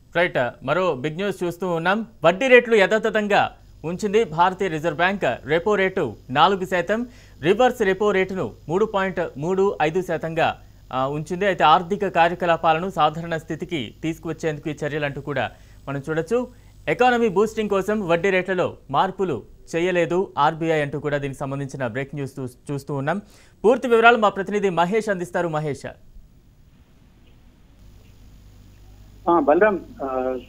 Right మరో big news చూస్తూ ఉన్నాం వడ్డీ రేట్లు యథాతథంగా ఉంచింది భారతీయ రిజర్వ్ బ్యాంక్ రెపో రేటు నాలుగు శాతం రివర్స్ రెపో రేటును మూడు పాయింట్ మూడు ఐదు శాతంగా ఆ, ఉంచింది అయితే ఆర్థిక కార్యకలాపాలను సాధారణ స్థితికి తీసుకువచ్చేందుకు ఈ చర్యలంటూ కూడా మనం చూడొచ్చు ఎకానమీ బూస్టింగ్ కోసం వడ్డీ రేట్లలో మార్పులు చేయలేదు ఆర్బీఐ అంటూ కూడా దీనికి సంబంధించిన బ్రేక్ న్యూస్ చూ- చూస్తూ ఉన్నాం పూర్తి వివరాలు మా ప్రతినిధి మహేష్ అందిస్తారు మహేష్ ఆ, బలరాం ఆ,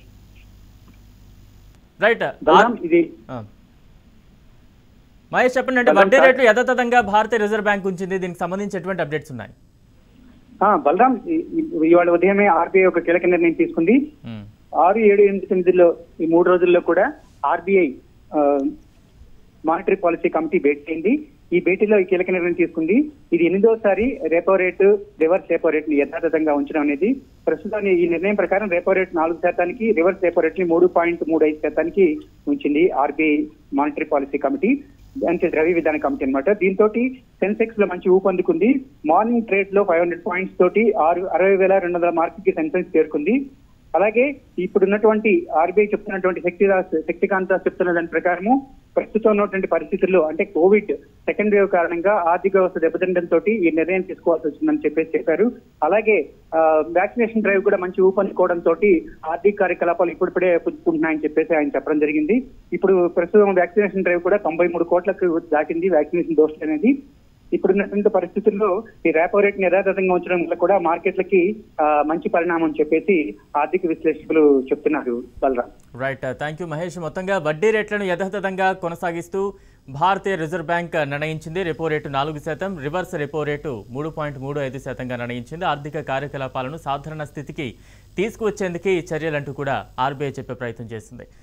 రైట్ బలరాం ఇది ఆ. మహేష్ చెప్పండి అంటే బలరాం వడ్డీ సార్. రేట్లు యథాతథంగా భారతీయ రిజర్వ్ బ్యాంక్ ఉంచింది దీనికి సంబంధించి ఎటువంటి అప్డేట్స్ ఉన్నాయి ఆ, బలరాం ఈ- ఈ- ఇవాళ ఉదయమే ఆర్బీఐ ఒక కీలక నిర్ణయం తీసుకుంది ఉమ్, ఆరు ఏడు ఎనిమిది తొమ్మిదిలో ఈ మూడు రోజుల్లో కూడా ఆర్బీఐ మానిటరీ పాలసీ కమిటీ భేటీ అయింది ఈ భేటీలో ఈ కీలక నిర్ణయం తీసుకుంది ఇది ఎనిమిదోసారి repo rate reverse repo rate ని యథాతథంగా ఉంచడం అనేది ప్రస్తుతం ఈ నిర్ణయం ప్రకారం రెపో రేట్ నాలుగు శాతానికి రివర్స్ రెపో రేట్ ని మూడు పాయింట్ మూడు ఐదు శాతానికి ఉంచింది ఆర్బీఐ మానిటరీ పాలసీ కమిటీ అంటే ద్రవ్య విధాన కమిటీ అన్నమాట దీంతో సెన్సెక్స్ లో మంచి ఊపందుకుంది మార్నింగ్ ట్రేడ్ లో ఫైవ్ హండ్రెడ్ పాయింట్స్ తోటి ఆరు అరవై వేల రెండు వందల మార్కుకి సెన్సెక్స్ చేరుకుంది అలాగే ఇప్పుడున్నటువంటి ఆర్బీఐ చెప్తున్నటువంటి శక్తి శక్తికాంత చెప్తున్న దాని ప్రకారము ప్రస్తుతం ఉన్నటువంటి పరిస్థితుల్లో అంటే కోవిడ్ సెకండ్ వేవ్ కారణంగా ఆర్థిక వ్యవస్థ దెబ్బతిండడంతో ఈ నిర్ణయం తీసుకోవాల్సి వచ్చిందని చెప్పేసి చెప్పారు అలాగే వ్యాక్సినేషన్ డ్రైవ్ కూడా మంచి ఊపందుకోవడంతో ఆర్థిక కార్యకలాపాలు ఇప్పుడిప్పుడే పుంజుకుంటున్నాయని చెప్పేసి ఆయన చెప్పడం జరిగింది ఇప్పుడు ప్రస్తుతం వ్యాక్సినేషన్ డ్రైవ్ కూడా తొంభై మూడు కోట్లకు దాటింది వ్యాక్సినేషన్ డోసులు అనేది ఇప్పుడున్నటువంటి పరిస్థితుల్లో ఈ రేపో రేట్ యథాతథంగా ఉంచడం వల్ల కూడా మార్కెట్లకి ఆ, మంచి పరిణామం అని చెప్పేసి ఆర్థిక విశ్లేషకులు చెప్తున్నారు Balaram right thank you Mahesh మొత్తంగా వడ్డీ రేట్లను యథాతథంగా కొనసాగిస్తూ భారతీయ రిజర్వ్ బ్యాంక్ నిర్ణయించింది రెపో రేటు నాలుగు శాతం రివర్స్ రెపో రేటు మూడు పాయింట్ మూడు ఐదు శాతంగా నిర్ణయించింది ఆర్థిక కార్యకలాపాలను సాధారణ స్థితికి తీసుకువచ్చేందుకే ఈ చర్యలంటూ కూడా ఆర్బీఐ చెప్పే ప్రయత్నం చేసింది